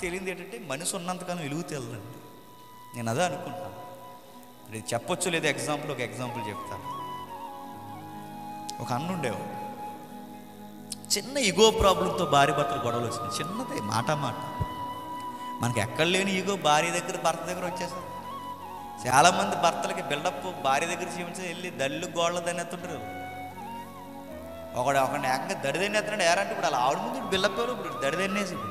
తెలియదు ఏంటంటే మనిషి ఉన్నంతకాలం వెలుగు తెలదండి నేను అదే అనుకుంటాను ఇది చెప్పొచ్చు లేదా ఎగ్జాంపుల్ ఒక ఎగ్జాంపుల్ చెప్తాను ఒక అన్న ఉండేవాడు చిన్న ఇగో ప్రాబ్లంతో భార్య భర్తలు గొడవలు వచ్చింది చిన్నదే మాట మాట మనకి ఎక్కడ లేని ఈగో భార్య దగ్గర భర్త దగ్గర వచ్చేసారు చాలామంది భర్తలకి బిల్డప్ భార్య దగ్గర చూపించి వెళ్ళి దళ్ళు గోళ్ళ దన్నెత్తుంటారు ఒకడు ఒకడిని ఏకంగా దడిదన్నెత్తున్నాడు ఏరంటే ఇప్పుడు అలా ఆవిడ ముందు బిల్డప్ ఇప్పుడు దడిదన్నేసి ఇప్పుడు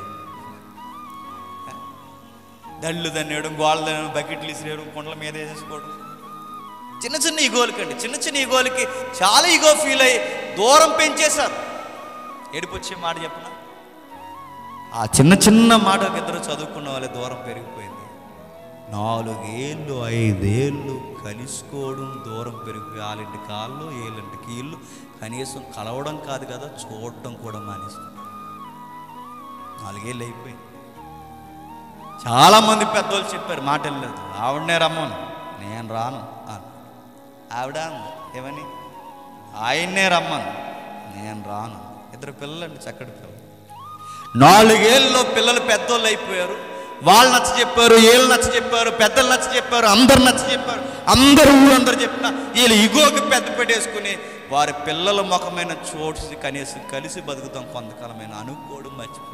దళ్ళు దన్నేయడం గోళ్ళ దన్నడం బకెట్లు ఇసిరేయడం కుండల మీద వేసేసుకోవడం చిన్న చిన్న ఈగోలకండి చిన్న చిన్న ఈగోలకి చాలా ఈగో ఫీల్ అయ్యి దూరం పెంచేశారు ఏడుపు వచ్చే మాట చెప్పనా ఆ చిన్న చిన్న మాటకి ఇద్దరు చదువుకున్న వాళ్ళ దూరం పెరిగిపోయింది నాలుగేళ్ళు ఐదేళ్ళు కలుసుకోవడం దూరం పెరిగిపోయి వాళ్ళింటి కాళ్ళు వీళ్ళింటి కీళ్ళు కనీసం కలవడం కాదు కదా చూడటం కూడా మానేస్తుంది నాలుగేళ్ళు అయిపోయింది చాలామంది పెద్దోళ్ళు చెప్పారు మాట వెళ్ళలేదు ఆవిడనే రమ్మను నేను రాను అన్న. ఆవిడ అంది, ఏమని ఆయన్నే రమ్మను నేను రాను ఇద్దరు పిల్లలండి చక్కటి పిల్లలు నాలుగేళ్ళలో పిల్లలు పెద్దోళ్ళు అయిపోయారు వాళ్ళు నచ్చ చెప్పారు వీళ్ళు నచ్చ చెప్పారు పెద్దలు నచ్చ చెప్పారు అందరు నచ్చ చెప్పారు అందరూ ఊరందరూ చెప్పిన వీళ్ళు ఇగోకి పెద్ద పెట్టేసుకుని వారి పిల్లల ముఖమైన చోటు కనీసం కలిసి బతుకుతాం కొంతకాలమైన అనుకోవడం మర్చిపోయారు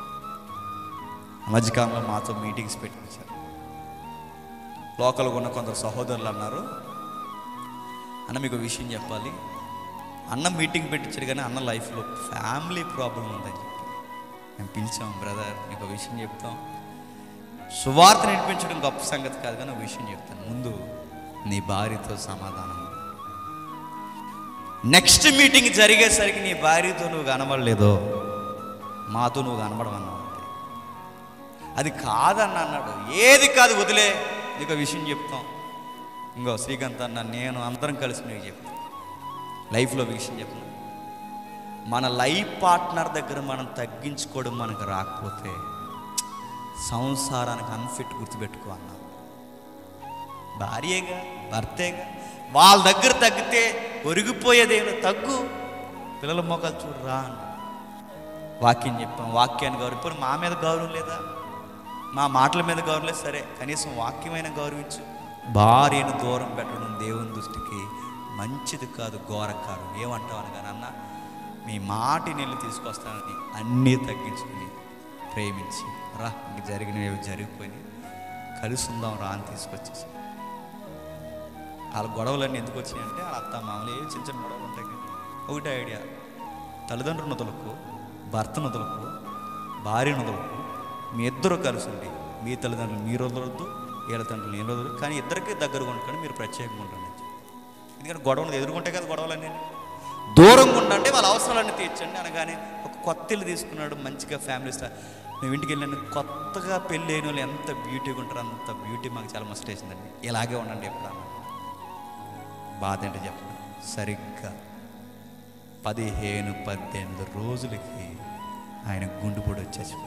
ఆ మధ్యకాలంలో మాతో మీటింగ్స్ పెట్టించారు లోకల్గా ఉన్న కొందరు సహోదరులు అన్నారు అన్న మీకు ఒక విషయం చెప్పాలి అన్న మీటింగ్ పెట్టించాడు కానీ అన్న లైఫ్లో ఫ్యామిలీ ప్రాబ్లం ఉందని చెప్పి మేము పిలిచాం బ్రదర్ మీకు ఒక విషయం చెప్తాం సువార్త నడిపించడం గొప్ప సంగతి కాదు కానీ ఒక విషయం చెప్తాను ముందు నీ భార్యతో సమాధానం నెక్స్ట్ మీటింగ్ జరిగేసరికి నీ భార్యతో నువ్వు కనబడలేదో మాతో నువ్వు కనబడమన్నావు అంతే అది కాదన్న అన్నాడు ఏది కాదు వదిలే నీకు ఒక విషయం చెప్తాం ఇంకో శ్రీకాంత్ అన్న నేను అందరం కలిసి నీకు చెప్తాం లైఫ్లో ఒక విషయం చెప్తాను మన లైఫ్ పార్ట్నర్ దగ్గర మనం తగ్గించుకోవడం మనకు రాకపోతే సంసారానికి అన్ఫిట్ గుర్తుపెట్టుకో అన్నా భార్యేగా భర్తేగా వాళ్ళ దగ్గర తగ్గితే ఒరిగిపోయేదేమో తగ్గు పిల్లల మొక్కలు చూడు రా అన్న వాక్యం చెప్పాం వాక్యాన్ని గౌరవం ఇప్పుడు మా మీద గౌరవం లేదా మా మాటల మీద గౌరవం లేదు సరే కనీసం వాక్యమైన గౌరవించు భార్యను దూరం పెట్టడం దేవుని దృష్టికి మంచిది కాదు ఘోరకారం ఏమంటావు అనగానే అన్న మీ మాట నీళ్ళు తీసుకొస్తానని అన్నీ తగ్గించుకుని ప్రేమించి రా ఇంక జరిగినవి ఏవి జరిగిపోయినాయి కలిసి ఉందాం రా అని తీసుకొచ్చేసి వాళ్ళ గొడవలన్నీ ఎందుకు వచ్చినాయంటే వాళ్ళ అత్త మామూలు ఏ చిన్న చిన్న గొడవలు ఉంటాయి కదా ఒకటే ఐడియా తల్లిదండ్రుల నదులకు భర్త నదులకు భార్య నదులకు మీ ఇద్దరు కలిసి ఉండి మీ తల్లిదండ్రులు మీరు వదలొద్దు వీళ్ళ తండ్రులు నేను వదలదు కానీ ఇద్దరికి దగ్గరగా ఉండకండి మీరు ప్రత్యేకంగా ఉండండి ఎందుకంటే గొడవలు ఎదుర్కొంటే కదా గొడవలన్నీ దూరంగా ఉండండి వాళ్ళ అవసరాలన్నీ తీర్చండి అనగానే ఒక కొత్త ఇల్లు తీసుకున్నాడు మంచిగా ఫ్యామిలీ స్టార్ మేము ఇంటికి వెళ్ళాను కొత్తగా పెళ్ళి అయిన వాళ్ళు ఎంత బ్యూటీగా ఉంటారో అంత బ్యూటీ మాకు చాలా మస్ట్ వేసిందండి ఇలాగే ఉండండి ఎప్పుడన్నా బాధ ఏంటో చెప్పండి సరిగ్గా పదిహేను పద్దెనిమిది రోజులకి ఆయన గుండెపోటు వచ్చేసిపోయింది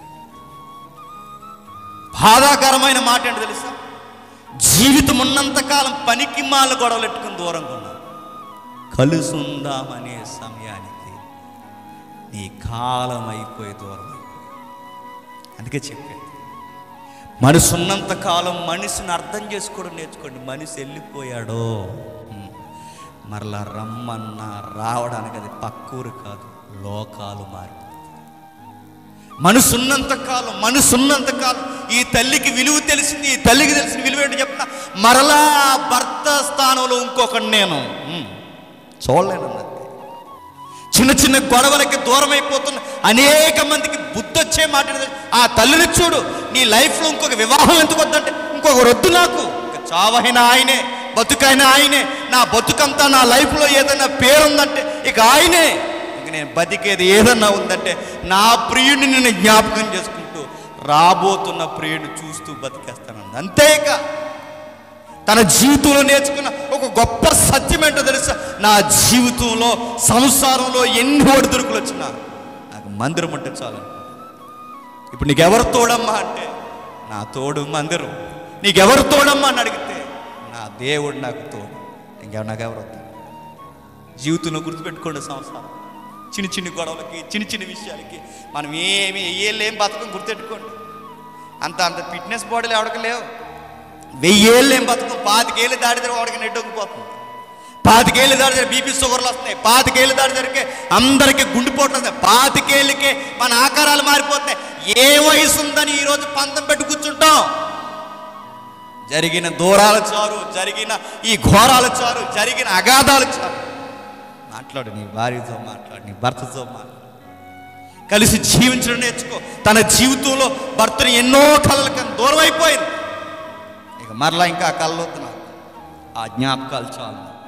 బాధాకరమైన మాట ఏంటో తెలుసా జీవితం ఉన్నంతకాలం పనికి మాల గొడవలు పెట్టుకుని దూరంగా ఉన్నాం కలిసి ఉందామనే సమయానికి నీ కాలం అయిపోయి దూరం అయిపోయి అందుకే చెప్పాను మనసు ఉన్నంత కాలం మనిషిని అర్థం చేసుకోవడం నేర్చుకోండి మనిషి వెళ్ళిపోయాడో ఉమ్, మరలా రమ్మన్నా రావడానికి అది పక్కూరు కాదు లోకాలు మారిపోతాయి మనసున్నంత కాలం మనసున్నంత కాలం ఈ తల్లికి విలువ తెలిసింది ఈ తల్లికి తెలిసిన విలువ ఏంటో చెప్పిన మరలా ఆ భర్త స్థానంలో ఇంకొకటి నేను ఉమ్, చూడలేనన్నది చిన్న చిన్న గొడవలకి దూరం అయిపోతున్న అనేక మందికి బుద్ధి వచ్చే మాట ఏంటంటే, ఆ తల్లిని చూడు నీ లైఫ్లో ఇంకొక వివాహం ఎందుకు వద్దంటే ఇంకొక రొద్దు నాకు ఇక చావైన ఆయనే బతుకైన ఆయనే నా బతుకంతా నా లైఫ్లో ఏదైనా పేరుందంటే ఇక ఆయనే ఇక నేను బతికేది ఏదన్నా ఉందంటే నా ప్రియుడిని నేను జ్ఞాపకం చేసుకుంటూ రాబోతున్న ప్రియుడిని చూస్తూ బతికేస్తానండి అంతేక తన జీవితంలో నేర్చుకున్న ఒక గొప్ప సత్యం ఏంటో తెలుసా నా జీవితంలో సంసారంలో ఎన్ని ఒడిదుడుకులు వచ్చినా నాకు మందిరం అంటే చాలు ఇప్పుడు నీకెవరు తోడమ్మా అంటే నా తోడు మందిరం నీకెవరు తోడమ్మా అని అడిగితే నా దేవుడు నాకు తోడు ఇంకెవరు నాకు ఎవరు వద్దు జీవితంలో గుర్తుపెట్టుకోండి సంసారం చిన్న చిన్న గొడవలకి చిన్న చిన్న విషయాలకి మనం ఏమి ఏం బతకం గుర్తెట్టుకోండి అంత అంత ఫిట్నెస్ బాడీలు ఎవరికి లేవు వెయ్యేళ్ళు ఏం బతుకు పాతికేళ్ళు దాటితే వాడికి నెట్టొక్కిపోతుంది పాతికేళ్ళు దాటితే బీపీ షుగర్లు వస్తున్నాయి పాతికేళ్ళు దాటితే అందరికీ గుండెపోట్లు వస్తాయి పాతికేళ్ళకే మన ఆకారాలు మారిపోతున్నాయి ఏ వయసు ఉందని ఈరోజు పంతం పెట్టి కూర్చుంటాం జరిగిన దూరాల చారు జరిగిన ఈ ఘోరాల చారు జరిగిన అగాధాల చారు మాట్లాడు నీ భార్యతో మాట్లాడు నీ భర్తతో మాట్లాడు కలిసి జీవించడం నేర్చుకో తన జీవితంలో భర్తను ఎన్నో కళలకు దూరం అయిపోయింది ఇక మరలా ఇంకా ఆ కళ్ళు వద్దు నాకు ఆ జ్ఞాపకాలు చాలు